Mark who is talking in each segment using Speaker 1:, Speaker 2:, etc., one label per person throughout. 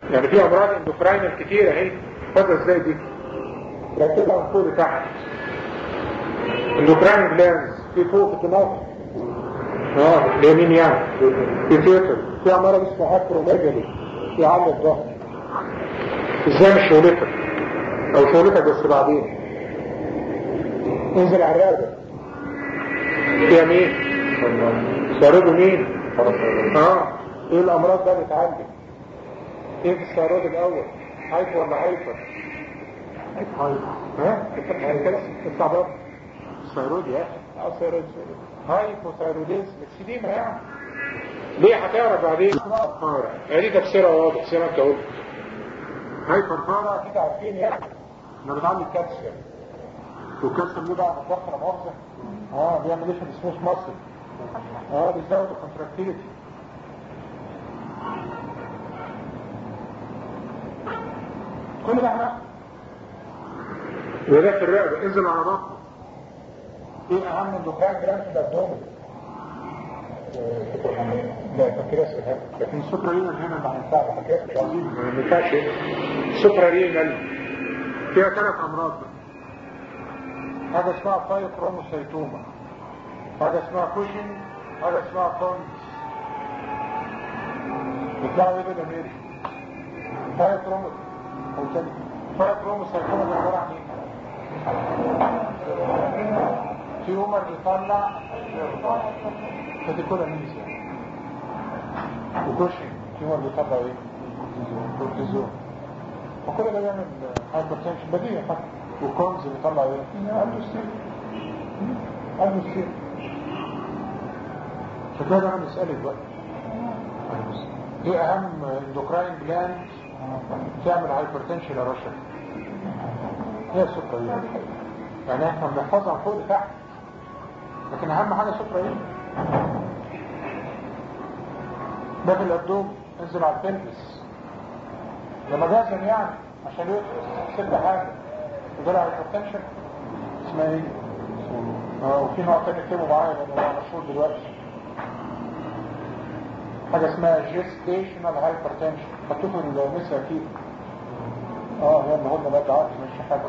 Speaker 1: يعني في امراض اندوكراينال كتيرة اهي فاضة ازاي دي ركبها من فوق لتحت اندوكراين جلانز في فوق في الدماغ اه اليمين يعني في تيتر في مرض اسمه اكروميجالي في عامل الظهر ازاي مش شغلتك او شغلتك بس بعدين انزل على الرقبه فيها مين سارده مين اه ايه الامراض ده بتعالج ايه في السارود الاول هايبر ولا هايبر ها كده التعبير الثيرويد يا اخي اه ثيرويد هايبوثيروديزم اكسيديما يعني ليه هتعرف بعدين بارا يعني دي تفسيرها واضح زي ما انت قلت هايبر بارا كده عارفين يعني احنا بنعمل كالسيوم والكالسيوم ليه بقى متوفر مؤاخذه اه بيعمل ايه في السموث ماسل اه بيزود الكونتراكتيليتي كل ده احنا وده في الرقبه انزل على بطنه ايه اهم الدخان جرام في الابدومن لا فاكر اسمها لكن السكر رينال هنا ما هينفعش فاكر ما ينفعش سكر رينال فيها ثلاث امراض حاجه اسمها فايكروموسيتوما حاجه اسمها كوشن حاجه اسمها كونز بيطلعوا ايه ده ميري فايكرومو او تاني فايكروموسيتوما ده عباره عن ايه؟ تيومر بيطلع فتيكولا ميزيا وكوشن تيومر بيطلع ايه كورتيزون وكل ده بيعمل هايبرتنشن بديهي حتى وكونز بيطلع ايه الدوستير الدوستير فكده انا بسألك بقى ايه اهم اندوكراين جلاند تعمل هايبرتنشن يا رشا هي السكريات يعني احنا بنحفظها فوق لتحت لكن اهم حاجة سكريات ده في الابدوم انزل على البلبس ده مجازا يعني عشان يدخل ست حاجة وده هايبرتنشن اسمها ايه؟ اه وفي نوع تاني اكتبه معايا لانه هو مشهور دلوقتي حاجة اسمها جيستيشنال هايبرتنشن حطوه في النساء اكيد اه هي اللي هم بقى عارف مش حاجة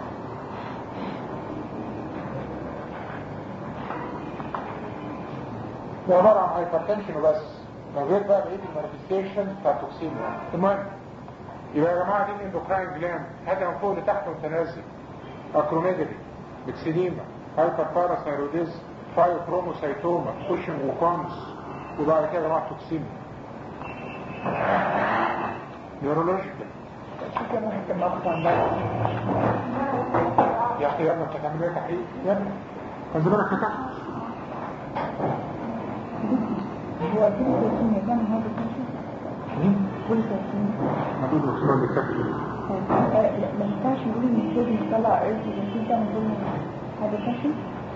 Speaker 1: ده عبارة عن هايبرتنشن وبس لو غير بقى بقية المانيفستيشن بتاع التوكسيميا المهم يبقى يا جماعة دي الاندوكراين جلاند هذا من فوق لتحت ومتنازل اكروميجالي بكسيديما هايبر باراثايروديزم فايوكروموسايتوما كوشن وكونز وبعد كده يا جماعة توكسيميا نيورولوجيكال شوف انا ممكن ناخد عن يا اخي يلا انت تعمل ايه تحقيق يلا خد بالك فتحت
Speaker 2: هو كل تلاتين يا جماعة هذا كل تلاتين
Speaker 1: ما تقول عثمان بيكتب
Speaker 2: ما ينفعش نقول ان الشغل يطلع ارث بس ده من ضمن هذا فاشل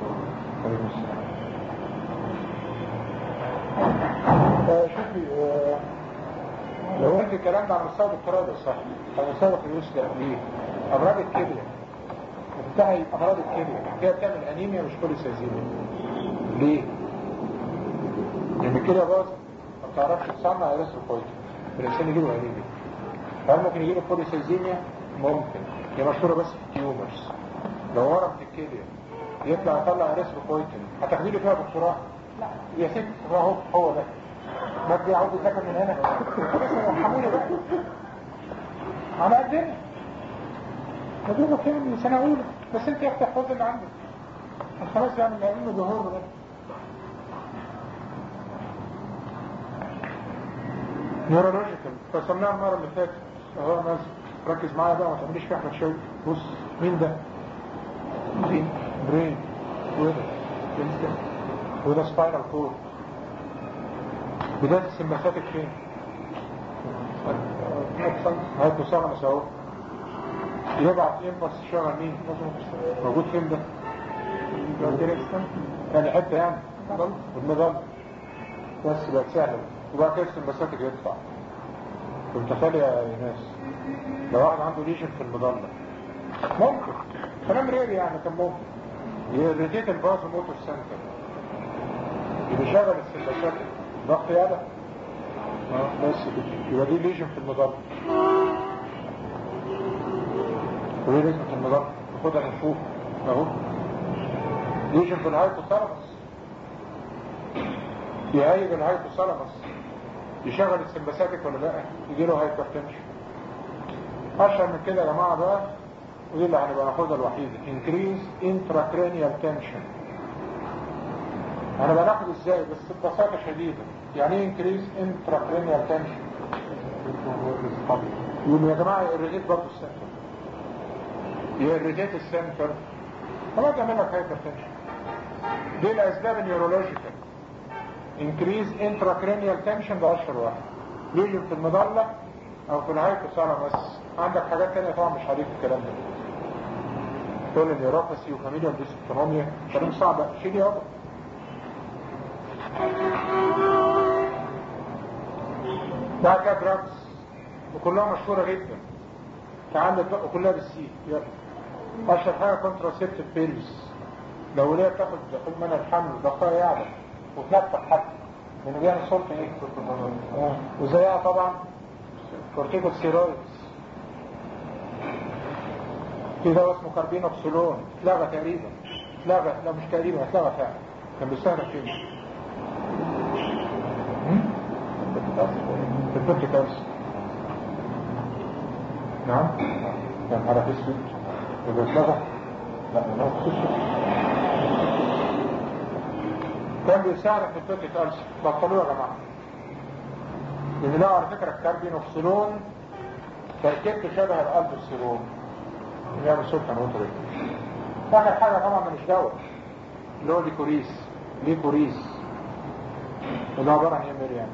Speaker 1: شوفي آه، لو انت الكلام ده على مستوى الدكتوراه ده صح على مستوى اليوسف ليه امراض الكليه بتاعي امراض الكليه هي بتعمل انيميا مش بوليسيزيميا ليه؟ لان الكليه باظ ما بتعرفش تصنع ايريثروبويتين الانسان يجيله انيميا هل ممكن يجيله بوليسيزيميا؟ ممكن هي مشهوره بس في التيومرز لو ورم في الكليه يطلع يطلع ايريثروبويتين هتاخدي له فيها دكتوراه؟ لا يا ست هو هو هو ده ما بدي عاوز يذاكر من هنا بس ارحموني بقى على قدنا مدوبة كده من سنة أولى بس أنت يا أختي احفظ اللي عندك خلاص يعني العلم ظهور ده نيورولوجيكال فصلناها المرة اللي فاتت اهو ناس ركز معايا بقى ما تعمليش في احمد شوقي بص مين ده؟ مين؟ برين وده وده سبايرال كورد بداية السمباثاتيك فين؟ هايبوثالاموس اهو يبعت امبلس يشغل مين؟ موجود فين ده؟ يعني حتة يعني والمظل بس بقت سهلة وبعد كده السمباثاتيك يدفع ومتخيل يا ناس لو واحد عنده ليجن في المظلة ممكن كلام ريري يعني كان ممكن يريتيت الباز موتور سنتر يشغل السمباثاتيك ضغط يالا بس كده يبقى دي ليجن في المظلة وليه نسبة المضاد ناخدها من فوق اهو ليجن في الهايبوثالاموس يهيج الهايبوثالاموس يشغل السمباثيك ولا لا يجي له هايبرتنشن اشهر من كده يا جماعه بقى ودي اللي هنبقى ناخدها الوحيده increase intracranial tension هنبقى ناخد ازاي بس ببساطه شديده يعني ايه increase intracranial tension يقولوا يا جماعه يريتيت برضه السنتر يريتيت السنتر خلاص يعمل لك هايبرتنشن دي الاسباب النيورولوجيكال increase intracranial tension ده اشهر واحد ليجن في المظله او في الهايبوثالاموس عندك حاجات تانية طبعا مش هريك الكلام ده تقول النيوروباثي وفاميليال ديسكتونوميا كلام صعب شيل يابا بعد كده دراجز وكلها مشهورة جدا تعال بقى كلها بالسي يلا اشهر حاجة كونتراسيبتيف بيلز لو ليه تاخد خد منها الحمل ضغطها يعلى وتنفخ حتى من جهة صوت ايه آه. وزيها طبعا كورتيكوستيرويدز في دواء اسمه كاربينوكسولون اتلغى تقريبا اتلغى لا مش تقريبا اتلغى فعلا كان بيستهدف فين في البنت كالسيوم نعم كان حرف اسود يبقى اتلغى لا لا كان بيساعد في البنت كالسيوم بطلوه يا جماعه لان لا على فكره الكاربينوكسولون تركيبته شبه الالدوستيرون بيعمل صوت كان وتر اخر حاجه طبعا ده مش دواء اللي هو ليكوريس ليكوريس اللي هو عباره عن ايه مريم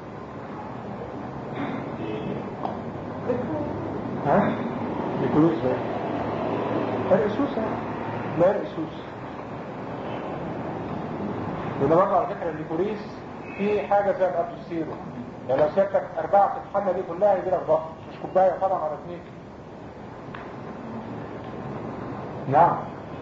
Speaker 1: ها ليكوريس ده الاسوس لا الاسوس وده برضه على فكره الليكوريس في حاجه زي الالدوستيرون يعني لو سيادتك أربعة في الحلة دي كلها يجي لك ضغط مش كوباية طبعا على اثنين نعم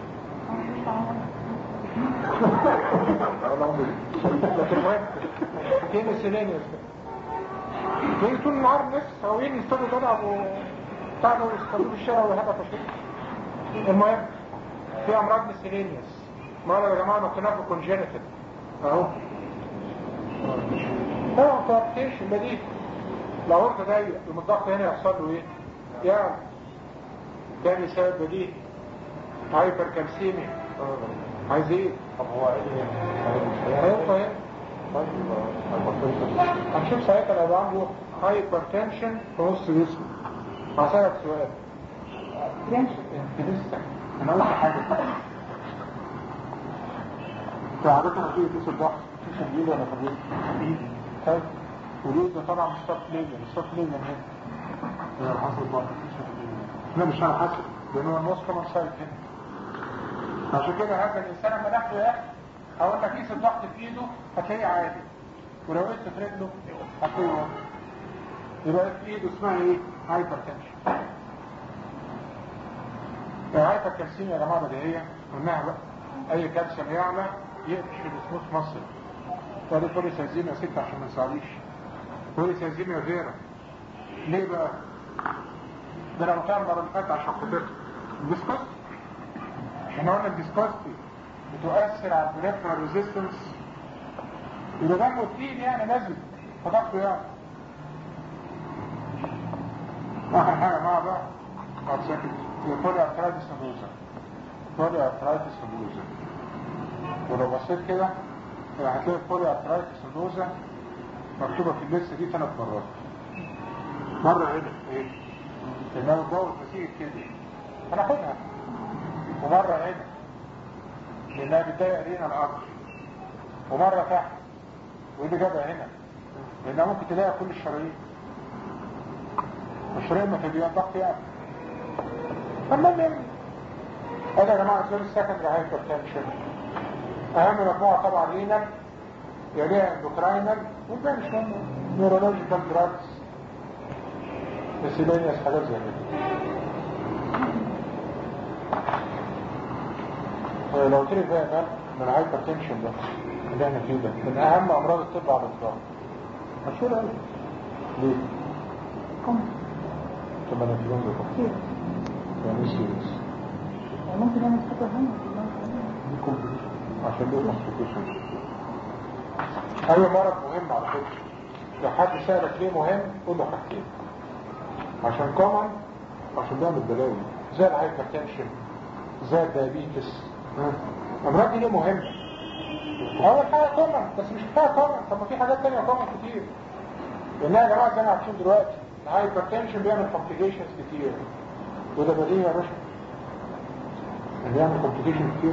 Speaker 1: لكن المهم كين السيلينيوس كين طول النهار الناس هاويين يستدوا تلعب وتعالوا يستدوا في الشارع وهبط وشيء المهم في أمراض مسيلينيوس مرة يا جماعة نقناها كونجينيتال اهو اه تركيش بديهي لو قلت ضيق يوم الضغط هنا يحصل له ايه يعني تاني سبب بديهي هايبر كالسيميا عايز ايه
Speaker 3: طب هو ايه
Speaker 1: هيبقى ايه هنشوف ساعتها لو عنده هايبر تنشن في نص جسمه هسألك سؤال انت لسه انا قلت حاجه انت عادة هتيجي تقيس الضغط تقيس الجيل ولا في الجيل؟ طيب وليه ده طبعا مش ستوب ليجن ستوب ليجن هنا
Speaker 3: هي على حسب الضغط
Speaker 1: لا مش على حسب لان هو النص كمان سايد هنا عشان كده هذا الانسان لما ناخده يا اخي هقول لك قيس الضغط في ايده هتلاقيه عادي ولو قيس في رجله هتلاقيه واطي يبقى في ايده اسمها ايه؟ هايبر تنشن الهايبر كالسيم يا جماعه بديهيه قلناها بقى اي كالسيوم يعلى يقفش السموث مصر فدي بوليسازيميا ستة عشان ما نساعديش بوليسازيميا فيرا ليه بقى؟ ده انا قلتها المره اللي فاتت عشان خاطرها الديسكوستي احنا قلنا الديسكوستي بتؤثر على البريفرال ريزيستنس يبقى دمه تقيل يعني نازل فضغطه يعني اخر حاجه معاه بقى طب ساكت بولي ارترايتس نبوزا بولي ارترايتس نبوزا ولو بصيت كده هتلاقي بولي ارترايتس نبوزا مكتوبه في الليسته دي ثلاث مرات مره هنا ايه انما الجو الفسيح كده هناخدها ومره هنا لانها بتضايق رينا الارض ومره تحت ودي جابها هنا لانها ممكن تضايق كل الشرايين الشرايين ما تبقى ضغط يعني المهم يعني هذا يا جماعه اسباب السكندري هايبر تنشن اهم مجموعه طبعا رينال يليها اندوكراينال وده مش مهم نيورولوجيكال دراجز مسيلينيوس حاجات زي كده لو قلت لك بقى مال من الهايبر تنشن ده اللي احنا فيه ده من اهم امراض الطب على الاطلاق مشهور قوي ليه؟
Speaker 2: كم
Speaker 1: طب انا في ده
Speaker 2: كتير
Speaker 1: يعني ايه سيريس
Speaker 2: يعني ممكن يعمل خطر هنا
Speaker 3: دي كومبليشن
Speaker 1: عشان له كومبليكيشن اي مرض مهم على فكره لو حد سألك ليه مهم قول له حاجتين عشان كومن عشان بيعمل بلاوي زي الهايبرتنشن زي الدايابيتس الامراض دي ليه مهمه اول حاجه كومن بس مش كفايه كومن طب ما في حاجات تانية كومن كتير لانها يا جماعه زي ما عارفين دلوقتي الهايبرتنشن بيعمل كومبليكيشنز كتير وده بديهي يا باشا بيعمل كومبليكيشن كتير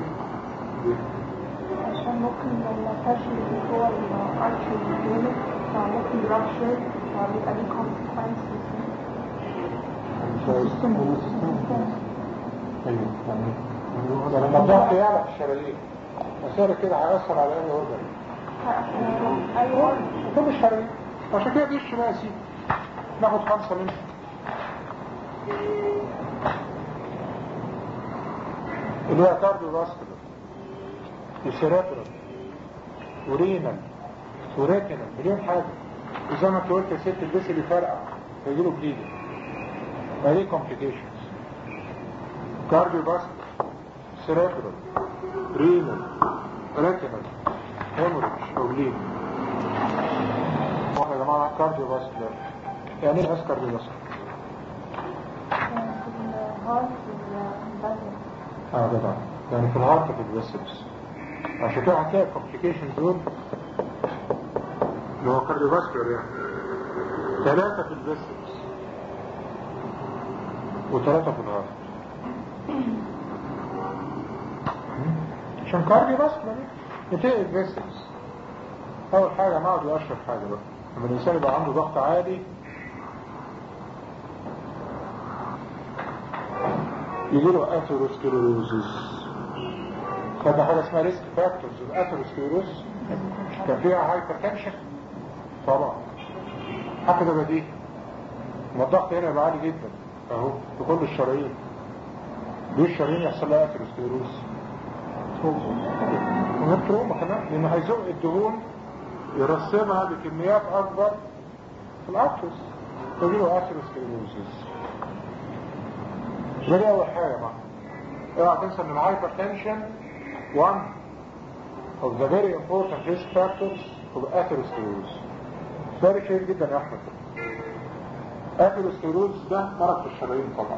Speaker 2: عشان ممكن لما الفشل اللي هو الارشر الجامد فممكن يرابشر ويبقى ليه consequences
Speaker 1: ايوه لما الضغط يعلى في الشرايين مسألة كده هيأثر على اي اوردر
Speaker 2: ايوه
Speaker 1: كل الشرايين عشان كده دي الشماسي ناخد خمسة منها اللي هي كارديو فاسكولار وسيراترال ورينال وريتينال مليون حاجة وزي ما انت قلت يا ست البس اللي فرقع هيجيله بليدنج فدي كومبليكيشنز كارديو فاسكولار سيراترال رينال ريتينال هيموريج او بليدنج واحنا يا جماعة كارديو فاسكولار يعني ايه بس كارديو فاسكولار؟
Speaker 2: الهارت والبازل
Speaker 1: اه ده ده يعني في الهارت في الفيسلز عشان كده هتلاقي الكومبليكيشنز دول اللي هو كارديوفاسكولار يعني ثلاثة في الفيسلز وثلاثة في الهارت عشان كارديوفاسكولار بتلاقي الفيسلز أول حاجة نقعد يأشرف حاجة بقى لما الإنسان يبقى عنده ضغط عالي يجيله اثيروسكليروزز خدنا حاجة اسمها ريسك فاكتورز الاثيروسكليروز كان فيها هايبرتنشن طبعا حتى ده بديهي ما الضغط هنا يبقى عالي جدا اهو في كل الشرايين ليه الشرايين يحصل لها اثيروسكليروز وغير تروما كمان لانه هيزق الدهون يرسبها بكميات اكبر في الارترس تجيله اثيروسكليروزز دي اول حاجة بقى اوعى تنسى ان الهايبر تنشن one of the very important risk factors of atherosclerosis سؤال شهير جدا يا احمد atherosclerosis ده مرض في الشرايين طبعا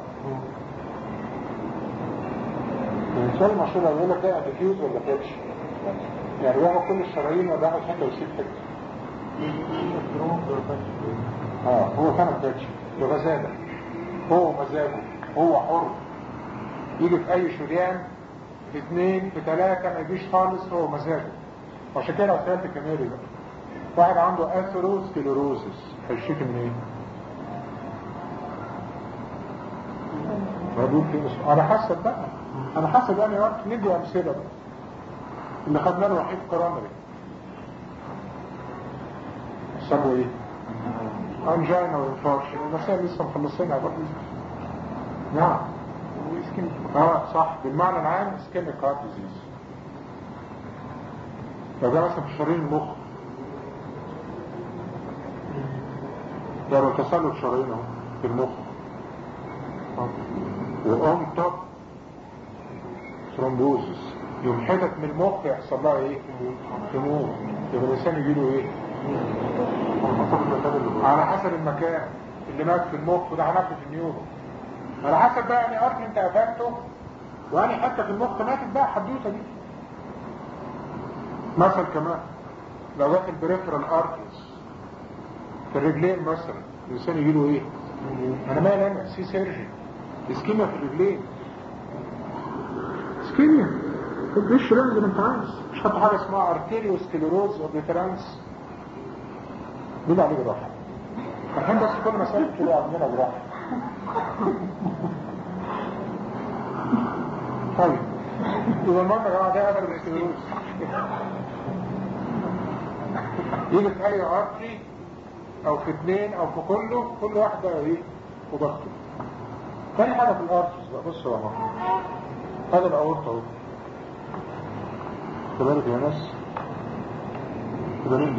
Speaker 1: الانسان المشهور يقول لك ده ديفيوز ولا فيتش يعني بياخد كل الشرايين وبياخد حته ويسيب حته اه هو فعلا فيتش بغزاله هو مزاجه هو حر يجي في اي شريان في اثنين في ثلاثة ما يجيش خالص هو مزاجه عشان كده لو سألت كمالي بقى واحد عنده اثيروسكليروزس هيشتكي من ايه؟ بقول في اسمه انا حاسب بقى انا حاسب انا وقت ندي امثله بقى اللي خدنا له وحيد كرامري سبوا ايه؟ انجينا وانفارشن المسائل لسه مخلصينها برضه نعم اه صح بالمعنى العام اسكيميك هارت ديزيز لو ده مثلا في شرايين المخ ده لو تسلل شرايين اهو في المخ وقوم توب ثرومبوزس يوم حتت من المخ يحصل لها ايه؟ تموت يبقى الانسان يجي له ايه؟ على حسب المكان اللي مات في المخ وده هناخده في النيورو على حسب بقى يعني ارض انت قفلته واني حتى في المخ ماتت بقى حدوته دي مثل كمان لو جات البريفرال ارترز في الرجلين مثلا الانسان يجي له ايه؟ انا مالي انا سي سيرجي اسكيميا في الرجلين اسكيميا ايش زي ما انت عايز مش حتى حاجه اسمها ارتيريو سكليروز اوبليترانس مين عليه جراحه الحين بس كل مسألة كده عندنا جراحه طيب يبقى المهم يا جماعه ده هذا الاستيروز يجي في اي ارتري او في اثنين او في كله كل واحده ايه وضغطه تاني حاجه في الارتريز بقى بصوا اهو هذا الاورطه اهو كذلك يا ناس كده مين ده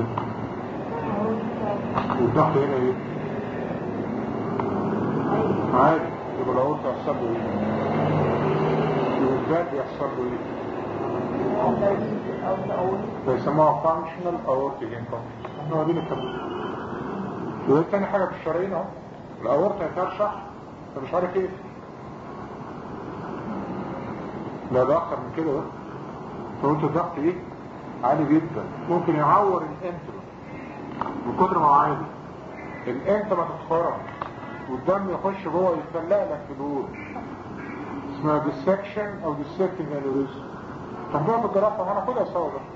Speaker 1: والضغط هنا ايه عادي بالاورطة يحصل له ايه والباب يحصل له ايه بيسموها فانكشنال اورتيك انكمبتنس هو دي اللي كمل ودي تاني حاجة في الشرايين اهو الاورطة يترشح فمش عارف ايه لا ده اكتر من كده بقى فقلت الضغط ايه عالي جدا ممكن يعور الانترو من كتر ما هو عالي الانت ما تتخرج والدم يخش جوه يتفلق لك في الهول اسمها ديسكشن او ديسكتنج انوريزم تاخدوها في الجراحه وانا كلها سوا ده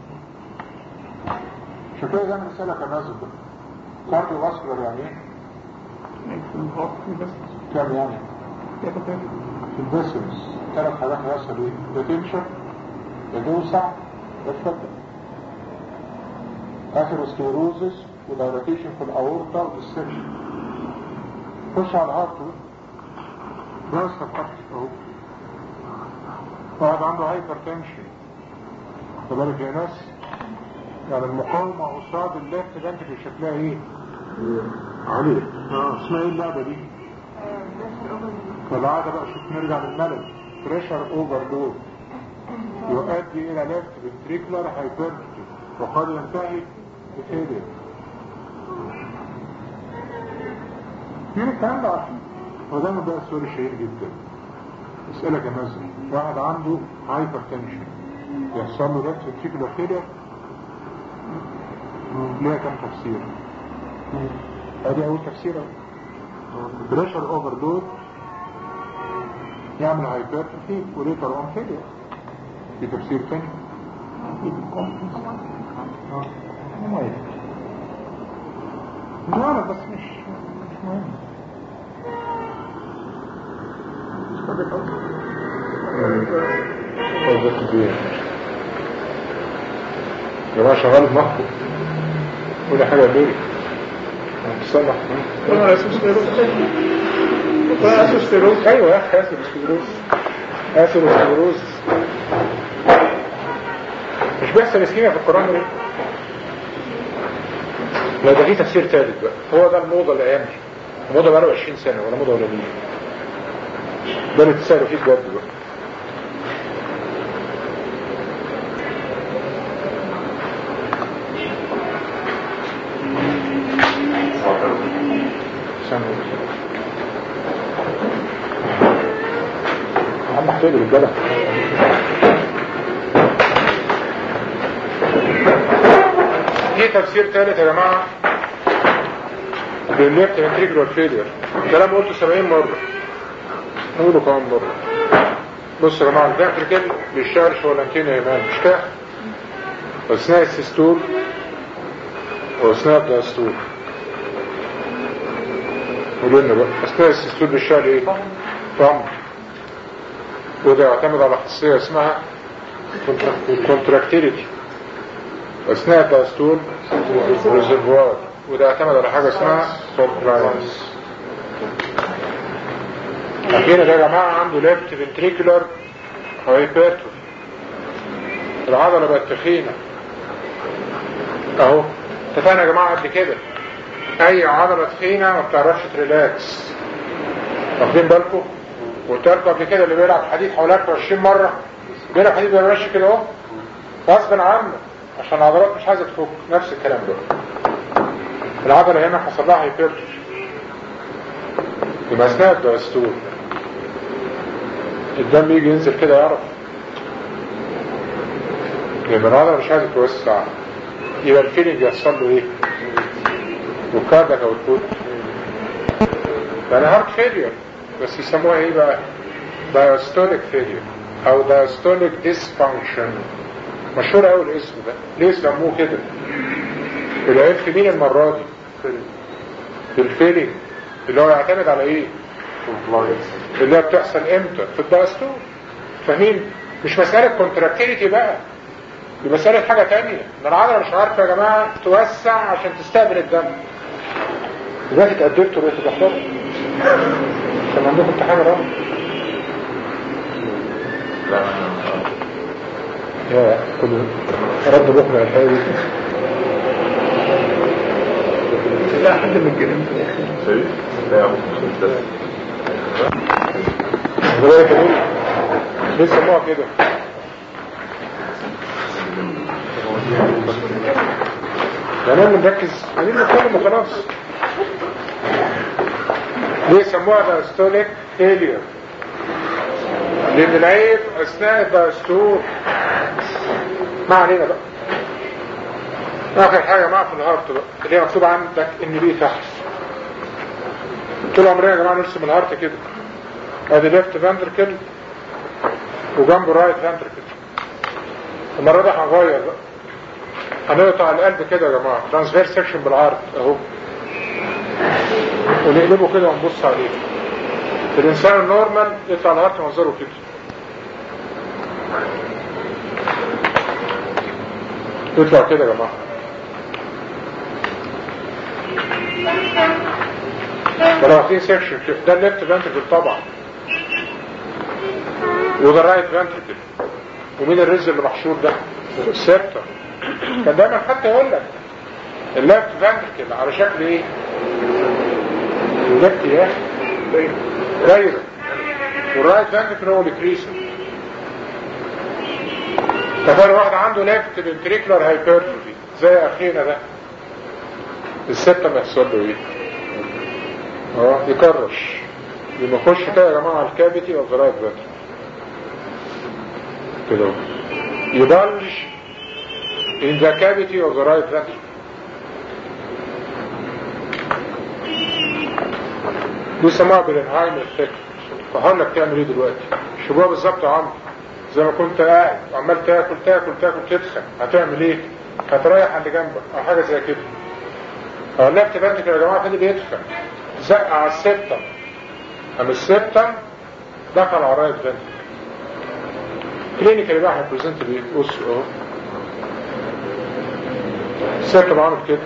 Speaker 1: عشان كده ده رساله كنازل ده كارديو فاسكولار يعني ايه؟ كام يعني؟ في البسمس ثلاث حاجات هيحصل ايه؟ يا تنشف يا توسع يا تفتح اخر سكليروزس ودايلاتيشن في الاورطه والسكشن خش على الهارت ده استفقت اهو واحد عنده هايبر تنشن بالك يا ناس يعني المقاومة قصاد الليفت فنتري شكلها ايه؟ عالية اه اسمها ايه اللعبة دي؟ فالعادة بقى شوف نرجع للملل بريشر اوفرلود يؤدي الى ليفت فنتريكولار هايبرتي وقد ينتهي بفيلير في الكلام ده عشان وده ده السؤال الشهير جدا اسألك يا مازن واحد عنده هايبر تنشن يحصل له ليفت فنتريكولار فيلير ليها كم تفسير ادي اول تفسير بريشر اوفرلود يعمل هايبرتروفي وليتر اون فيلير في تفسير تاني اه ما يفكر لا بس مش مش مهم بس دي يا جماعة شغال دماغكم كل حاجة بيري هتسمح اسوسكليروز ايوه يا اخي اسوسكليروز اسوسكليروز مش بيحصل اسكيميا في القرآن ليه؟ لا ده في تفسير ثالث بقى هو ده الموضة الايام دي الموضة بقى له 20 سنة ولا موضة ولا مين ده اللي تسألوا فيه بجد بقى عم محتاج رجاله دي تفسير ثالث يا جماعة للليفت ventricular فيلير كلام قلته 70 مرة نقوله كمان مرة بصوا يا جماعة الفنتريكل بيشتغل شغلانتين يا ايمان مش كده اثناء السيستول واثناء الداستول قولوا لنا بقى اثناء السيستول بيشتغل ايه؟ طعم وده يعتمد على خاصية اسمها كونتراكتيليتي اثناء الداستول ريزرفوار وده يعتمد على حاجة اسمها كومبلاينس اخيرا ده يا جماعة عنده ليفت فنتريكولار هايبرتروفي العضلة بقت تخينة اهو اتفقنا يا جماعة قبل كده اي عضلة تخينة ما بتعرفش تريلاكس واخدين بالكم قلت لكم قبل كده اللي بيلعب حديد حوالي 20 مرة بيلعب حديد ما بيعملش كده اهو غصب عنه عشان العضلات مش عايزة تفك نفس الكلام ده العضلة هنا حصل لها هايبرتروفي يبقى اثناء الدستور الدم يجي ينزل كده يعرف يبقى العضلة مش عايزة توسع يبقى الفيلينج يحصل له ايه والكاردك او الفوت يعني هارت فيلير بس يسموها ايه بقى diastolic failure او diastolic dysfunction مشهور قوي الاسم ده ليه سموه كده العيب في مين المرة دي في الفيلينج اللي هو يعتمد على ايه اللي هي بتحصل امتى في الدايستول فاهمين مش مسألة كونتراكتيليتي بقى دي مسألة حاجة تانية ان العضلة مش عارفة يا جماعة توسع عشان تستقبل الدم دلوقتي اتقدرتوا بقيتوا تحضروا كان عندكم امتحان رابع يا كل رد بكرة الحاوي
Speaker 3: لا حد من الجنين
Speaker 4: لا
Speaker 1: وده جميل ليه سموها كده يعني انا مركز يعني بنتكلم وخلاص ليه سموها دايستوليك فيلير لان العيب اثناء الدايستول ما علينا بقى اخر حاجه معاه في الهارت بقى اللي هي مكتوب عندك ان بي تحت طول عمرنا يا جماعه نرسم الهارت كده ادي ليفت فانتركل وجنبه رايت فانتركل المره دي هنغير بقى هنقطع القلب كده يا جماعه ترانسفير سكشن بالعرض اهو ونقلبه كده ونبص عليه الانسان النورمال يطلع الهارت منظره كده يطلع كده يا جماعه ده واخدين سكشن كده ده الليفت فانتركل طبعا وده الرايت فانتركل ومين الرز اللي محشور ده السيرتر كان دايما حتى يقول لك الليفت فانتركل على شكل ايه الليفت ايه دايره والرايت فانتركل هو الكريسن تخيل واحد عنده ليفت فنتريكولار هايبرتروفي زي اخينا ده الستة ما يحصل له ايه اه يكرش يبقى يخش كده يا جماعه على الكافيتي اوف ذا رايت فانتركل كده اهو. يبلج in the cavity of the right ventricle دي اسمها بالانهايم افكت فهقول لك تعمل ايه دلوقتي شبوها بالظبط يا عمرو زي ما كنت قاعد وعمال تاكل تاكل تاكل تدخن هتعمل ايه هتريح اللي جنبك او حاجه زي كده اه اللفت فانتركل يا جماعه فضل يدخن زق على السبتم اما السبتم دخل على الرايت فانتركل كلينيكالي بقى هيبريزنت بايه بص اهو السبتم عامل كده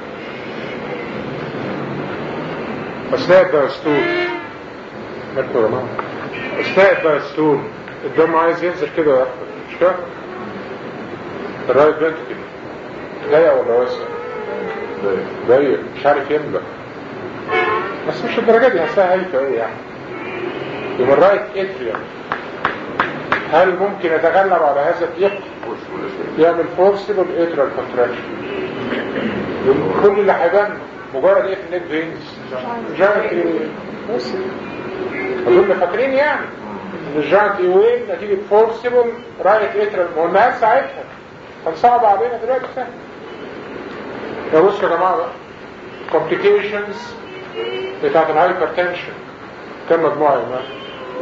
Speaker 1: اثناء الدايستول مالكوا يا جماعه اثناء الدايستول الدم عايز ينزل كده ويحفل مش كده الرايت فانتركل ضيق ولا واسع ضيق مش عارف يملى بس مش الدرجه دي هسها هايفه ايه يعني يبقى الرايت اتريوم هل ممكن يتغلب على هذا الضيق يعمل فورسبل اتريال كونتراكشن كل اللي هيبان مجرد ايه في النيك فينز جاينت بس اظن فاكرين يعني ان الجاينت وين نتيجه فورسبل رايت اتريال ما قلناهاش ساعتها كان صعب علينا دلوقتي سهل يا بصوا يا جماعه بقى complications بتاعت الهايبر تنشن كم مجموعه يا جماعه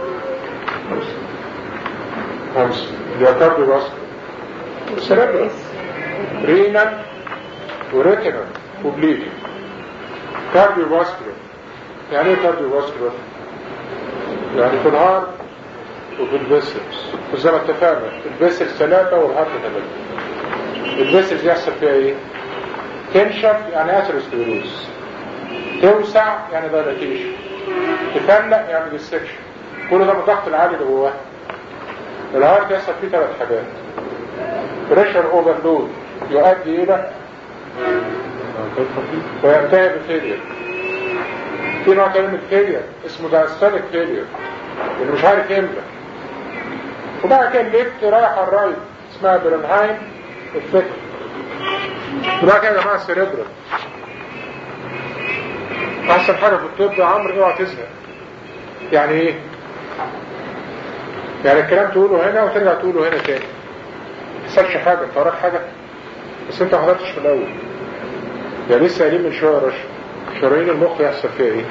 Speaker 1: خمسه اليوكارديو باسكر سيريبرال رينال وريتينال وبليدنج كارديو باسكولار يعني ايه كارديو باسكولار يعني في الهارت وفي الفيسلز وزي ما اتفقنا الفيسلز ثلاثة والهارت ثلاثة الفيسلز يحصل فيها ايه تنشف يعني اثيروسكليروز توسع يعني دايلاتيشن تفلق يعني ديسكشن كل ده من الضغط العالي اللي جواه الهارت يحصل فيه ثلاث حاجات بريشر اوفرلود يؤدي الى وينتهي بفيلير في نوع تاني من الفيلير اسمه دايستوليك فيلير اللي مش عارف يملى وبعد كده الليفت رايح على الرايت اسمها برنهايم افكت وبعد كده يا جماعه السيريبرال احسن حاجه في الطب يا عمرو اوعى تزهق يعني ايه يعني الكلام تقوله هنا وترجع تقوله هنا تاني ما تحصلش حاجه انت وراك حاجه بس انت ما حضرتش في الاول يعني لسه قايلين من شويه يا رشا شرايين المخ يحصل فيها ايه؟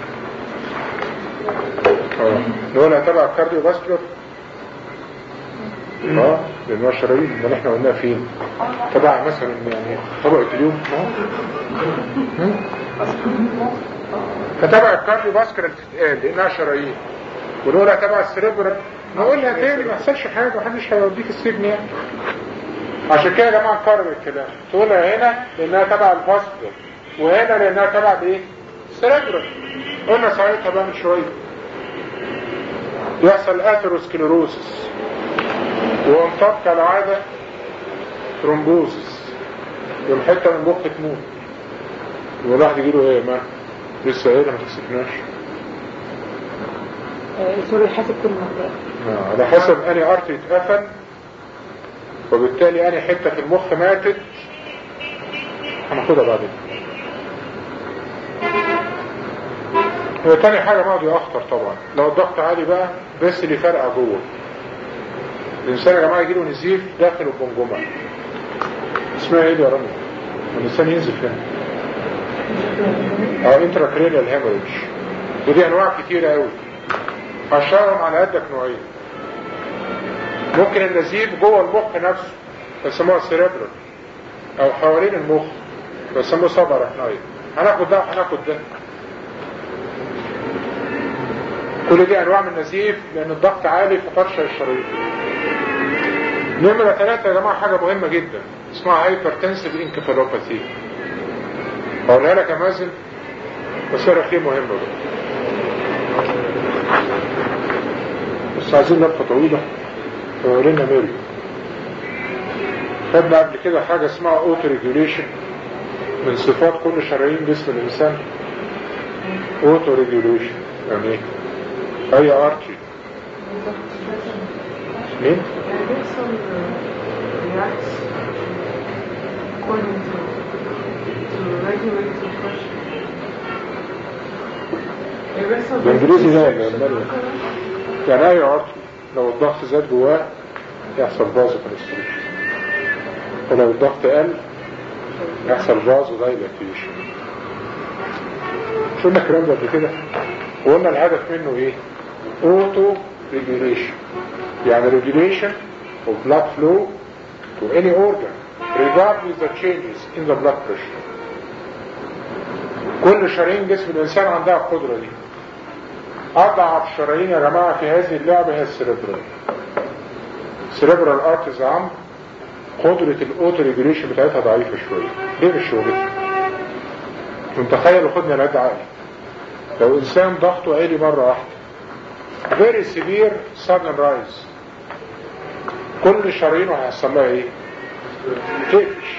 Speaker 1: اه اللي هو اللي تبع الكارديو فاسكولار اه لان هو شرايين ده احنا قلناها فين؟ تبع مثلا يعني طبقه اليوم اه فتبع الكارديو فاسكولار تتقال لانها شرايين ولولا تبع السريبرال نقولها تاني ما يحصلش حاجه محدش هيوديك السجن يعني عشان كده يا جماعه نكرر الكلام تقولها هنا لانها تبع الفاسكولار وهنا لانها تبع بايه؟ السريبرال قلنا ساعتها بقى من شويه يحصل اثيروسكليروسس وانطب كالعاده ترومبوزس يوم حته من مخ تموت والواحد يجيله ايه يا مان لسه ايه ما تكسبناش
Speaker 4: آه، سوري حسب كل منطقة
Speaker 1: آه، على حسب اني ارتي اتقفل وبالتالي اني حتة في المخ ماتت هناخدها بعدين هو تاني حاجة ماضي اخطر طبعا لو الضغط عالي بقى بس اللي فرقع جوه الانسان يا جماعة يجيله نزيف داخل الجمجمة اسمها ايه دي يا رامي الانسان ينزف هنا اه انتراكرينيال هيموريج ودي انواع كتيرة قوي اشهرهم على قدك نوعين ممكن النزيف جوه المخ نفسه بيسموها السيريبرال او حوالين المخ بيسموه صبر رحناية هناخد ده هناخد ده كل دي انواع من النزيف لان الضغط عالي في فرشة الشرايين نمرة ثلاثة يا جماعة حاجة مهمة جدا اسمها هايبرتنسيف انكفالوباثي هقولها لك يا مازن بس هي رخيم مهمة بقى بس عايزين لفة طويلة فورينا ميري خدنا قبل كده حاجة اسمها اوتو ريجوليشن من صفات كل شرايين جسم الانسان اوتو ريجوليشن يعني ايه؟ اي ارتي مين؟
Speaker 2: يعني بيحصل reacts according to to regulate the pressure. يعني بيحصل
Speaker 1: بالانجليزي ده يا مريم يعني اي ارتي لو الضغط زاد جواه يحصل فازو كونستريكشن ولو الضغط قل يحصل فازو دايلاتيشن شو قلنا الكلام ده قبل كده وقلنا الهدف منه ايه اوتو ريجوليشن يعني ريجوليشن of blood flow to any organ regardless the changes in the blood pressure كل شرايين جسم الانسان عندها القدرة دي اضعف شرايين يا جماعة في هذه اللعبة هي السيريبرال السيريبرال ارتز عم قدرة الاوتو ريجوليشن بتاعتها ضعيفة شوية ليه مش شغلتها متخيل خدنا العد عقلي لو انسان ضغطه عالي مرة واحدة very severe sudden rise كل شرايينه هيحصل لها ايه تقفش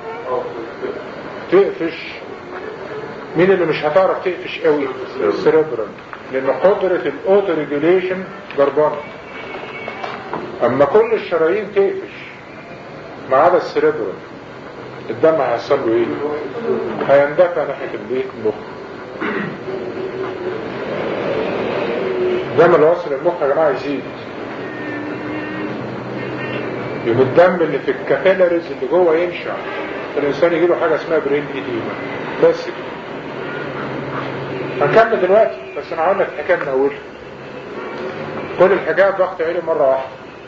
Speaker 1: تقفش مين اللي مش هتعرف تقفش قوي السيريبرال لان قدرة الاوتو ريجوليشن ضربانة اما كل الشرايين تقفش ما عدا السيريبرال الدم هيحصل له ايه هيندفع ناحية الايه المخ الدم اللي وصل المخ يا جماعة يزيد يوم الدم اللي في الكابيلاريز اللي جوه ينشع الانسان يجيله حاجة اسمها برين ايديما بس كده هنكمل دلوقتي بس انا هقول لك الحكايه من اولها كل الحكايه ضغط عالي مره واحده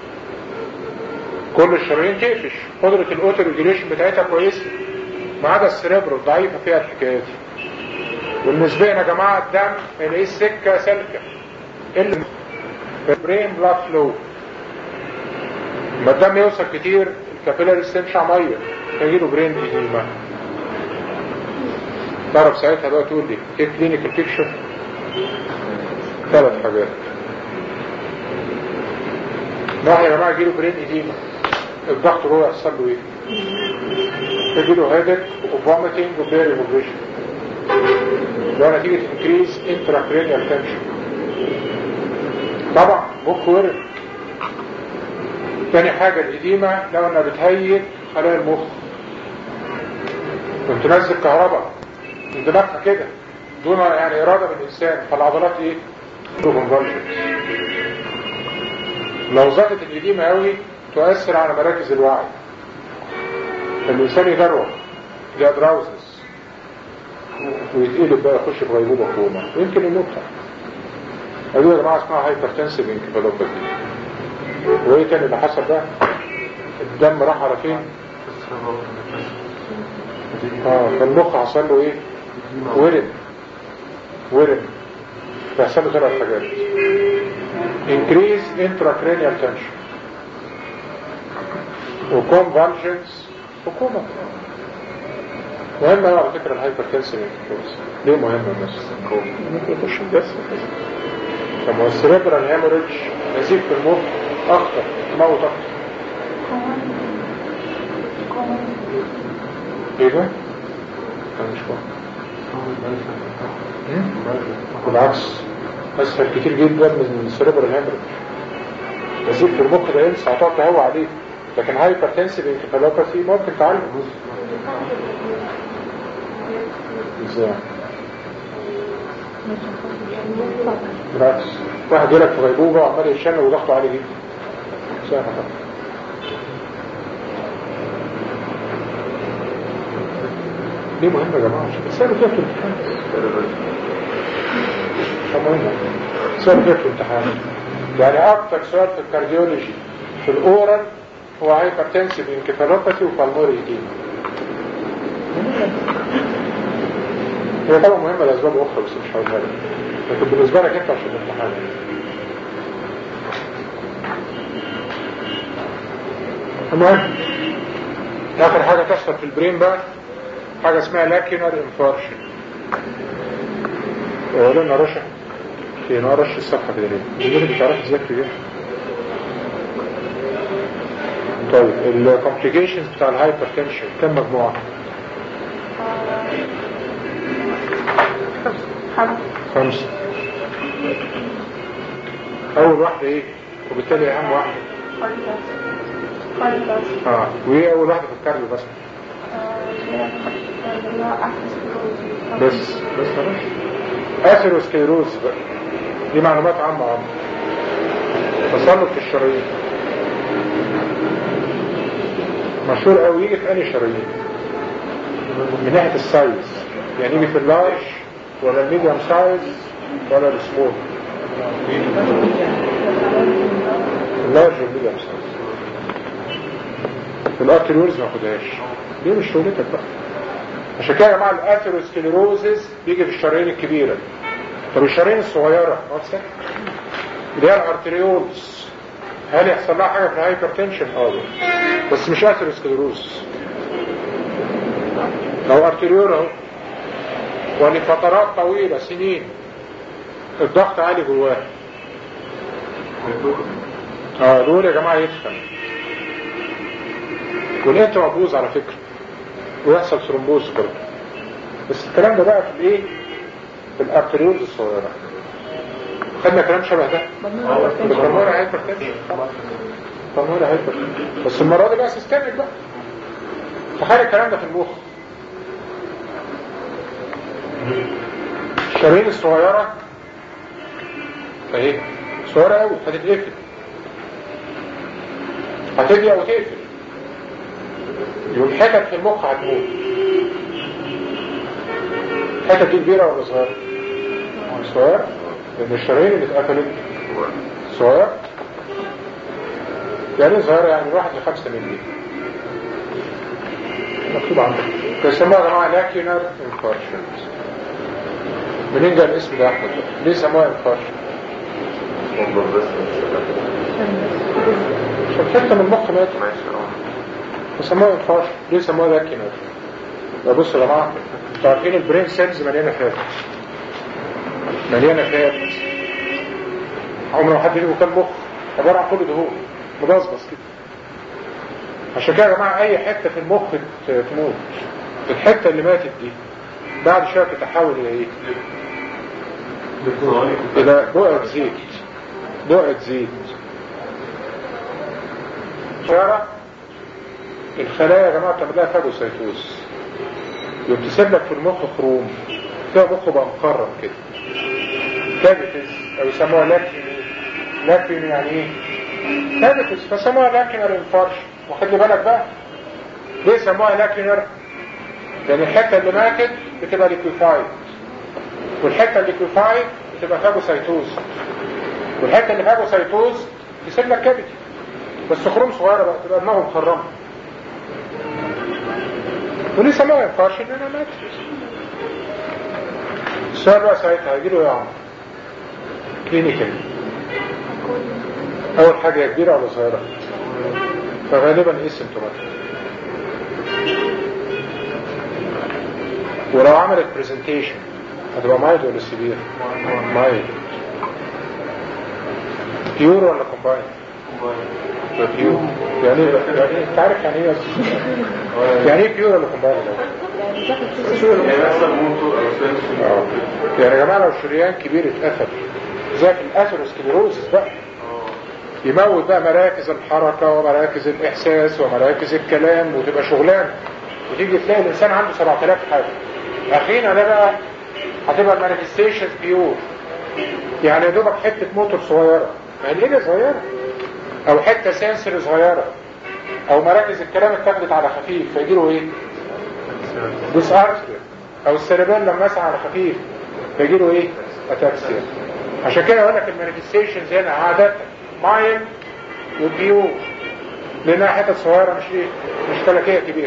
Speaker 1: كل الشرايين تقفش قدره الاوتو ريجوليشن بتاعتها كويسه ما عدا السيريبرو ضعيفه فيها الحكايه دي والنسبيا يا جماعه الدم نلاقيه سكه سالكه اللي البرين بلاد فلو لما الدم يوصل كتير الكابيلاريز تنشع ميه فيجيله برين ايديما تعرف ساعتها بقى تقول لي ايه كلينيكال بيكشر ثلاث حاجات واحد يا جماعه يجيله برين ايديما الضغط جوه يحصل له ايه؟ يجيله هيدك وفوميتنج وبيري موفيشن ده نتيجه انكريز انتراكرينيال تنشن طبعا مخ ورم تاني حاجة الإديمة لو انها بتهيج خلايا المخ كنت نزل كهرباء من دماغها كده دون يعني إرادة من الإنسان فالعضلات إيه؟ convulsions. لو زادت الإديمة قوي تؤثر على مراكز الوعي الإنسان يدروخ ده دراوزنس ويتقلب بقى يخش في غيبوبة كوما ويمكن يموت هذه يا جماعة اسمها هايبرتنسيف انكفالوباثي وايه تاني اللي حصل ده الدم راح على فين اه فالمخ حصل له ايه ورم ورم فيحصل له ثلاث حاجات increase intracranial tension وconvulsions وكوما مهمة على فكرة الهايبرتنسيف ليه مهمة بس ممكن يخش الجسم طب هو السريبرال هيموريدج نزيف في المخ اخطر موت اخطر ايه ده؟ انا مش فاهم بالعكس اسهل كتير جدا من السيريبرال هيموريج نزيف في المخ ده ينسى هتقعد تهوى عليه لكن هايبرتنسيف انكفالوباثي ممكن تعالج ازاي بالعكس واحد يقول لك في غيبوبه وعمال يشن وضغطه عالي جدا سهل طبعا دي مهمة يا جماعة عشان تسألوا فيها في الامتحان مهمة تسألوا فيها في الامتحان يعني أكتر سؤال في الكارديولوجي في الأورال هو هايبرتنسيف انكفالوباثي وبالموري ايديما هي طبعا مهمة لأسباب أخرى بس مش هقولها لك لكن بالنسبة لك أنت عشان الامتحان المهم آخر حاجة تحصل في البرين بقى حاجة اسمها لاكينر انفارشن قولنا رشا في نوع رش الصفحة كده ليه دي اللي بتعرف تذاكر بيها طيب الكومبليكيشنز بتاع الهايبر تنشن كم مجموعة
Speaker 2: خمسة
Speaker 1: خمسة أول واحدة إيه وبالتالي أهم واحدة
Speaker 2: قريبة قريبة
Speaker 1: اه وإيه أول واحدة في الكارديو بس بس بس خلاص اثيروسكليروز بقى دي معلومات عامة عامة تسلط في الشرايين مشهور قوي يجي في انهي شرايين من ناحية السايز يعني يجي في اللارج ولا الميديوم سايز ولا السمول اللارج والميديوم سايز في الارتريولز ما خدهاش دي مش شغلتك بقى عشان كده يا جماعه الاثيروسكليروزز بيجي في الشرايين الكبيره طب الشرايين الصغيره واضحه اللي هي الارتريولز هل يحصل لها حاجه في الهايبرتنشن اه بس مش اثيروسكليروز لو ارتريول اهو ولفترات طويله سنين الضغط عالي جواه اه دول يا جماعه يدخل والانت مبوظ على فكره ويحصل ثرومبوز برضه بس الكلام ده بقى في الايه في الارتريولز الصغيره خدنا كلام شبه ده بالبرمورة هايبرتنشن برمورة هايبرتنشن بس المرة دي بقى سيستمك بقى تخيل الكلام ده في المخ الشرايين الصغيرة اهي صغيرة قوي هتتقفل هتضيق وتقفل يقوم حتت في المخ هتموت الحتت دي كبيرة ولا صغيرة؟ صغيرة لأن الشرايين اللي اتقفلت صغيرة يعني صغيرة يعني واحد لخمسة ملي مكتوب عندك بيسموها يا جماعة لاكيونر انفارشن منين جاء الاسم ده أحمد ليه سموها انفارشن؟ عشان حتة من المخ مات بيسموها انفارشن ليه سموها لاكيونر؟ بصوا يا جماعة انتوا عارفين البرين سيلز مليانة فات مليانة فات عمر ما حد له كان مخ عبارة عن كل دهون مبصبص كده عشان كده يا جماعة أي حتة في المخ تموت الحتة اللي ماتت دي بعد شوية تتحول إلى إيه؟ إلى بقعة زيت بقعة زيت شارع الخلايا يا جماعة بتعمل لها فاجوسيتوز يوم تسيب لك في المخ خروم فيها مخ بقى مقرب كده كافيتس او يسموها لاكيني لاكيني يعني ايه كافيتس فسموها لاكينر انفارش واخد لي بالك بقى ليه سموها لاكينر لان الحته اللي ماتت بتبقى ليكويفايد والحته الليكويفايد بتبقى فاجوسايتوز والحته اللي فاجوسايتوز تسيب لك كافيتي بس خروم صغيره بقى تبقى دماغه مخرمه وليه سموها انفارش ان انا ماتت السؤال بقى ساعتها هيجيله ايه يا عمر كلينيكال اول حاجة يا كبيرة ولا صغيرة فغالبا ايه سيمتوماتيك ولو عملت برزنتيشن هتبقى مايد ولا سيفير مايد بيور ولا كومباين بيور يعني ايه يعني انت عارف يعني ايه يعني ايه بيور ولا كومباين
Speaker 4: يعني مثلا موتو او سنسو
Speaker 1: اه يعني يا جماعة لو شريان كبير اتقفل زي في الاثيروسكليروزس بقى يموت بقى مراكز الحركة ومراكز الإحساس ومراكز الكلام وتبقى شغلان وتيجي تلاقي الإنسان عنده 7000 حاجة أخينا ده بقى هتبقى المانيفستيشن بيور يعني يا دوبك حتة موتور صغيرة ما هي الإيدة صغيرة أو حتة سنسور صغيرة أو مراكز الكلام اتاخدت على خفيف فيجيله إيه؟ ديس ارثريا أو السيربيلم مثلا على خفيف فيجيله إيه؟ أتاكسيا عشان كده أقول لك المانيفستيشنز هنا عادة مايل والبيور لانها حتت صغيرة مش ايه مش فلكية كبيرة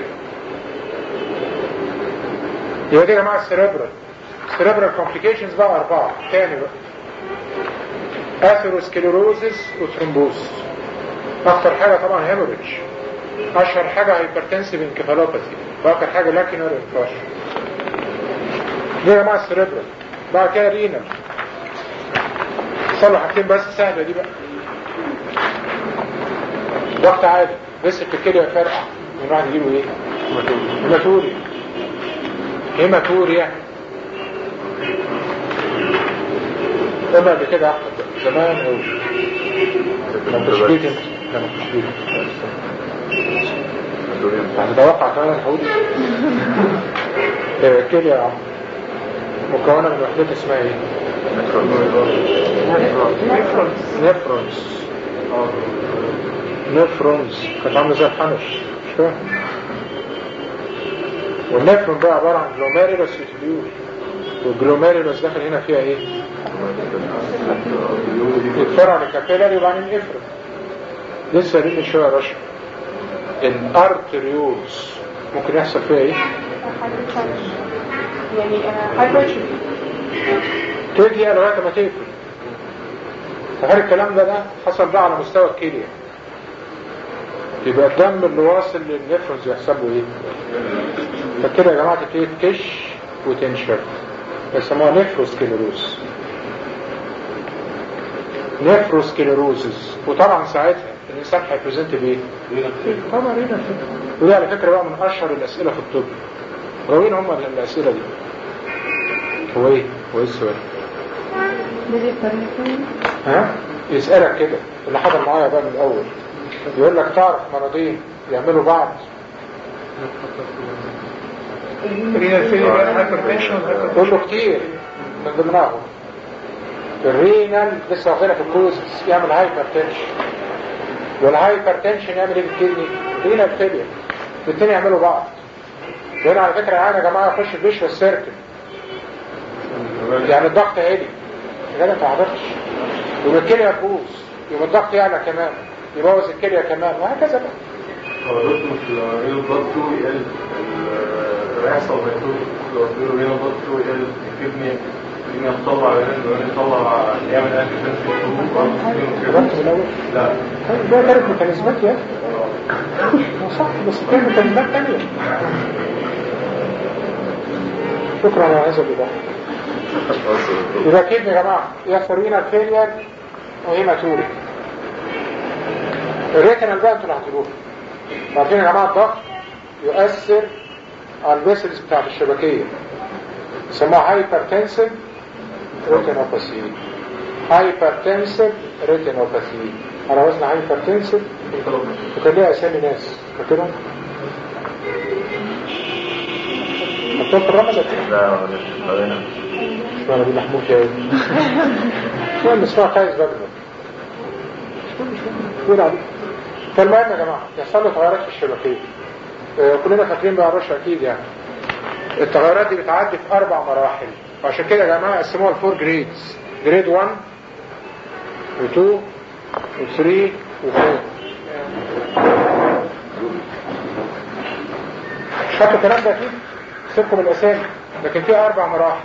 Speaker 1: يبقى دي يا جماعة السيربرال السيربرال كومبليكيشنز بقى أربعة تاني بقى اثيروسكليروزس وثرومبوز أخطر حاجة طبعا هيموريدج أشهر حاجة هايبرتنسيف انكفالوباثي وآخر حاجة لاكينر انفاشن دي يا جماعة السيربرال بعد كده رينال صلوا حاجتين بس سهلة دي بقى ضغط عالي بس في الكلية فرقع من واحد يجيله ايه هيماتوريا هيماتوريا اما قبل كده احمد زمان او ما كنتش بيت انت لا ما كنتش بيت هتتوقع كمان الحوض الكلية يا عم مكونة من وحدات اسمها ايه نفرونز نفرونز كانت عامله زي الحنش مش فاهم والنفرون بقى عبارة عن جلوميرولوس يوتيليول والجلوميرولوس داخل هنا فيها ايه يتفرع لكابيلاري وبعدين افرد لسه ريني شوية رشا الارتريولز ممكن يحصل فيها ايه
Speaker 2: يعني هايبرتروفي
Speaker 1: تجي لغاية ما تقفل تخيل الكلام ده ده حصل بقى على مستوى الكلية يبقى الدم اللي واصل للنفرونز يحصل له ايه فكده يا جماعة تبتدي تكش وتنشر يسموها نفروسكليروز نفروسكليروزز وطبعا ساعتها الانسان هيبريزنت بايه؟ طبعا هنا ودي على فكرة بقى من اشهر الاسئلة في الطب روين هم الاسئلة دي هو ايه؟ هو ايه السؤال؟ ها؟ يسألك كده اللي حضر معايا بقى من الاول يقول لك تعرف مرضين يعملوا بعض قول له كتير من ضمنهم الرينال لسه واخدينها في الكوزس يعمل هايبر تنشن والهايبر تنشن يعمل ايه في الكدني؟ رينال فيلير الاثنين يعملوا بعض وهنا على فكره انا يا جماعه اخش البيش والسيركل يعني الضغط عالي يا جدع انت ما حضرتش يبقى الكليه تبوظ يبقى الضغط يعلى كمان يبوظ الكليه كمان وهكذا بقى
Speaker 3: هو دكتور مش الرينال بلاد فلو يقل الرئاسة وبيتوت لو اديله رينال بلاد فلو يقل الكدني الكدني هتطلع رينال وبعدين يطلع يعمل انتي تنسي
Speaker 1: ضغط من الاول
Speaker 3: لا
Speaker 1: ده ثلاث ميكانيزمات يا أخي. صح بس في ميكانيزمات تانية شكرا على هذا الإضافة يبقى كده يا جماعة يحصل رينال فيلير وهيماتوري الريتنال بقى انتوا اللي هتقولوها عارفين يا جماعة الضغط يؤثر على الفيسلز بتاعت الشبكية يسموها هايبرتنسيف ريتينوباثي هايبرتنسيف ريتينوباثي على وزن هايبرتنسيف وكان ليها اسامي ناس فاكرهم؟ مكتوب في الرقم ده
Speaker 3: لا مش هنا
Speaker 1: اسمها دي محمود يا ابني المهم اسمها قيس بدر قول عليك فالمهم يا جماعة يحصل له تغيرات في الشبكية آه، كلنا فاكرين بقى الرش اكيد يعني التغيرات دي بتعدي في اربع مراحل وعشان كده يا جماعة قسموها لفور جريدز جريد 1 و2 و3 و4 مش فاكر الكلام ده اكيد سيبكم الاسامي لكن في اربع مراحل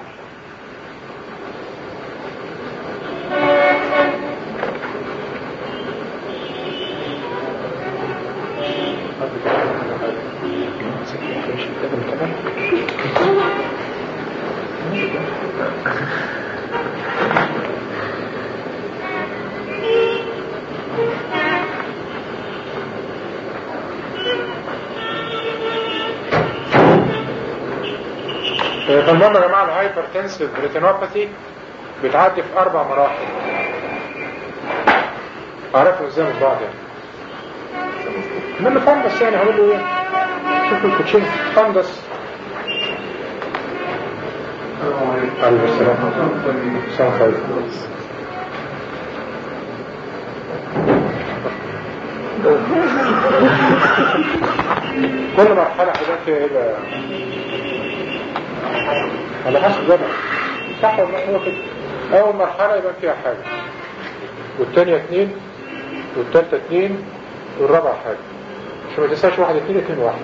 Speaker 1: فالمهم يا جماعة الهايبرتنسيف ريتينوباثي بتعدي في أربع مراحل اعرفه ازاي من بعض يعني من فندس يعني هقول له ايه شوفوا الكوتشين فندس عليه السلام سلام خير كل مرحلة حاجات فيها ايه بقى على حسب ده صح ولا هو كده اول مرحلة يبقى فيها حاجة والتانية اتنين والتالتة اتنين والرابعة حاجة عشان ما تنساش واحد اتنين اتنين واحد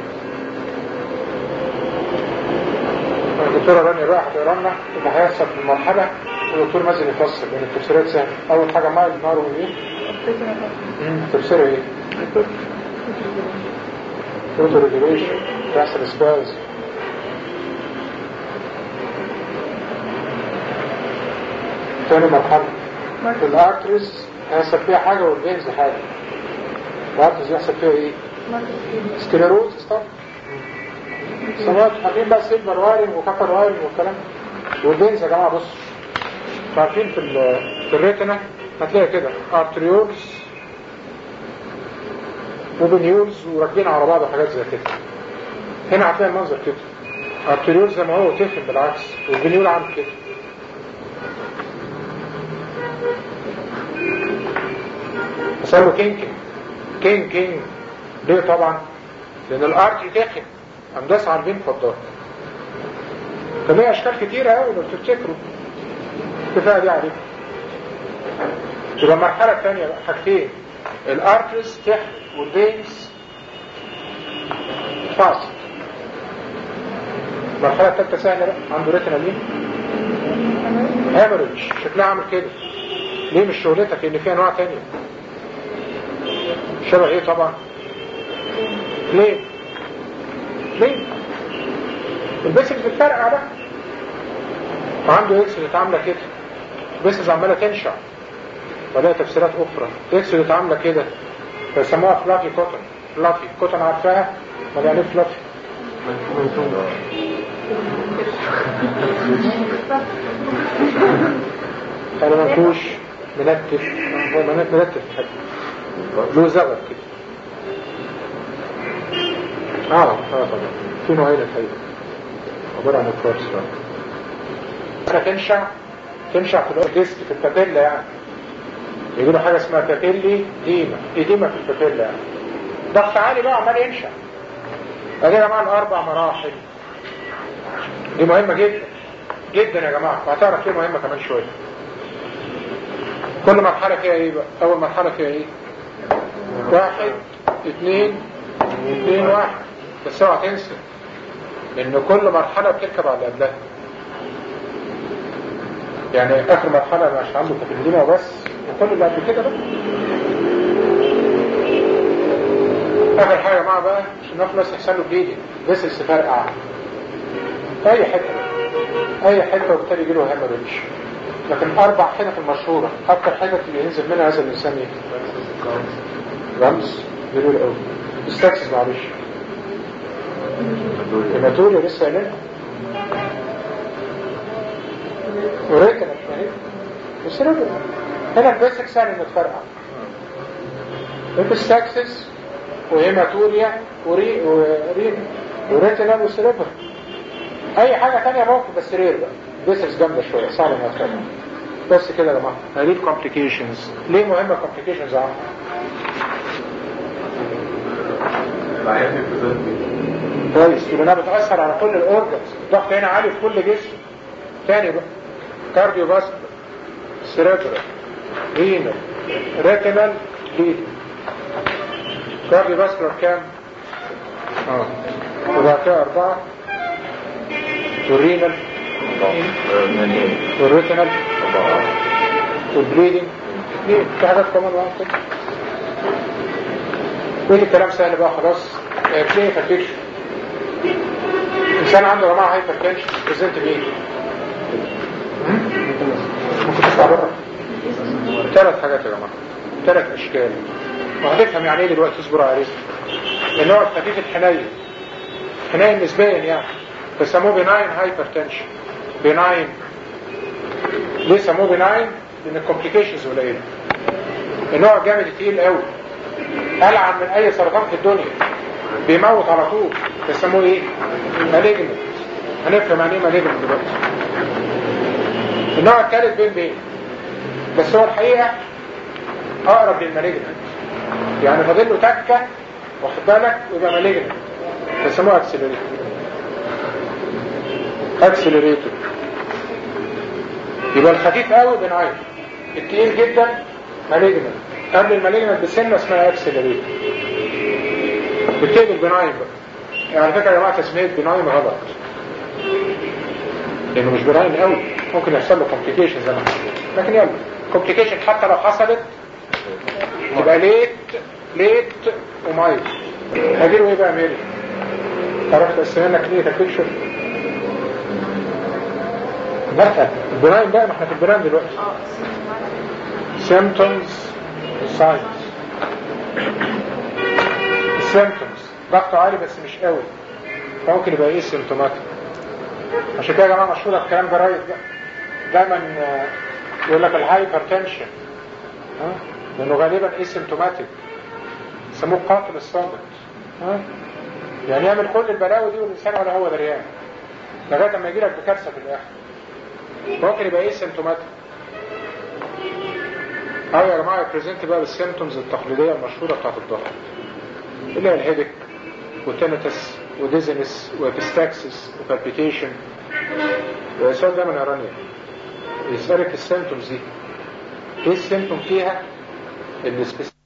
Speaker 1: الدكتورة رانيا بقى هتقرا لنا اللي هيحصل في المرحلة والدكتور مازن يفسر لان التفسيرات سهلة أول حاجة مايل نار وايه؟ تفسيرها ايه؟ اوتو ريجوليشن بيحصل سباز تاني مرحلة الارتريز هيحصل فيها حاجة والفينز حاجة الارتريز يحصل فيها ايه؟ سكليروز طبعا سمعت عارفين بقى سيلفر وايرنج وكفر وايرنج والكلام والفينز يا جماعة بصوا عارفين في في الريتنا هتلاقي كده ارتريولز وبنيولز وراكبين على بعض وحاجات زي كده هنا هتلاقي المنظر كده ارتريول زي ما هو تفهم بالعكس والبنيول عامل كده حصل له كينكينج كينكينج ليه طبعا لان الارتري تخن قام داس على البين فضات فليه اشكال كتيره قوي لو تفتكروا كفايه دي عليكم يبقى المرحله الثانيه بقى حاجتين الارتريز تحت والفينز فاصل المرحلة الثالثة سهلة بقى عنده ريتنا مين؟ هامرج شكلها عامل كده ليه مش شغلتك لان في انواع تانية شبه ايه طبعا ليه ليه البسل بتفرقع بقى وعنده اكس اللي عامله كده البسل عماله تنشع ولها تفسيرات اخرى اكس اللي عامله كده فيسموها فلافي كوتن فلافي كوتن عارفاها ولا يعني فلافي انا منكوش منتف هو منتف حد له زغر كده اه اه طبعا في نوعين الحقيقة عبارة عن الكورس بقى تنشع تنشع في الأورجست في البابيلا يعني يقولوا حاجة اسمها بابيلي ديما ايه ديما في البابيلا يعني ضغط عالي بقى عمال ينشع ادي يا جماعة الأربع مراحل دي مهمة جدا جدا يا جماعة وهتعرف ليه مهمة كمان شوية كل مرحلة فيها ايه بقى اول مرحلة فيها ايه واحد اثنين اثنين واحد بس اوعى تنسى ان كل مرحلة بتركب على اللي قبلها يعني اخر مرحلة مش عنده تفندينة وبس وكل اللي قبل كده بقى اخر حاجة معاه بقى عشان نخلص يحصل له بليدنج بس استفرقع اي حتة اي حتة وبالتالي يجي له هيموريدج لكن اربع حتت المشهورة اكتر حتت اللي ينزل منها هذا الانسان ايه رمز بيقول قوي استكسس معلش هيماتوريا لسه قايلينها وريتنا يعني بس رجل هنا البيسك سهل انه تفرقع الاستكسس وهيماتوريا وري وري وريتنا وسيريبر اي حاجة تانية ممكن بس رير بقى بيسكس جامدة شوية صعب انها تفرقع بس كده يا جماعة هذه الكومبليكيشنز ليه مهمة كومبليكيشنز يا عم كويس يبقى انها بتأثر على كل الاورجنز الضغط هنا عالي في كل جسم تاني بقى كارديو فاسكولار سيريبرال رينال ريتينال ليد كارديو فاسكولار كام؟ اه وبعد كده أربعة والرينال والريتينال والبليدنج اثنين في حاجات كمان واحد كده كل الكلام سهل بقى خلاص تلاقي فالبيكشن انسان عنده جماعة هايبر تنشن بريزنت بايه؟ ممكن تطلع بره ثلاث حاجات يا جماعة ثلاث اشكال وهتفهم يعني ايه دلوقتي اصبر على رزق لان هو خفيف الحنين حنين نسبيا يعني بيسموه بناين هايبر تنشن بناين ليه سموه بناين؟ لان الكومبليكيشنز قليله النوع الجامد تقيل قوي ألعن من أي سرطان في الدنيا بيموت على طول بيسموه ايه؟ مالجنت هنفهم يعني ايه مالجنت دلوقتي النوع الثالث بين بين بس هو الحقيقة أقرب للمالجنت يعني فاضل له تكة واخد بالك ويبقى مالجنت بيسموه اكسلريتور اكسلريتور يبقى الخفيف قوي بنعين التقيل جدا مالجنت قبل المالجنت بسنة اسمها اكسلريتور بتقبل بناين بقى يعني على فكرة يا جماعة تسمية بناين غلط لانه مش بناين قوي ممكن يحصل له كومبليكيشن زي ما لكن يلا كومبليكيشن حتى لو حصلت تبقى ليت ليت ومايل هجيله ايه بقى ميري تعرف تقسم لك ليه تكتشف لا البناين بقى ما احنا في البناين دلوقتي symptoms signs symptoms ضغطه عالي بس مش قوي فممكن يبقى ايه سيمتوماتيك عشان كده يا جماعه مشهور الكلام ده رايح بقى دايما يقول لك الهايبر تنشن لانه غالبا ايه سيمتوماتيك يسموه قاتل الصامت ها يعني يعمل كل البلاوي دي والانسان ولا هو دريان لغايه لما يجي لك بكارثه في الاخر ممكن يبقى ايه سيمتوماتيك اه يا جماعه بريزنت بقى بالسيمتومز التقليديه المشهوره بتاعت الضغط اللي هي الهيدك وتنتس وديزنس وابستاكسس وبالبيتيشن السؤال ده من رانيا يسألك السيمتومز دي ايه السيمتوم فيها السبيسيفيك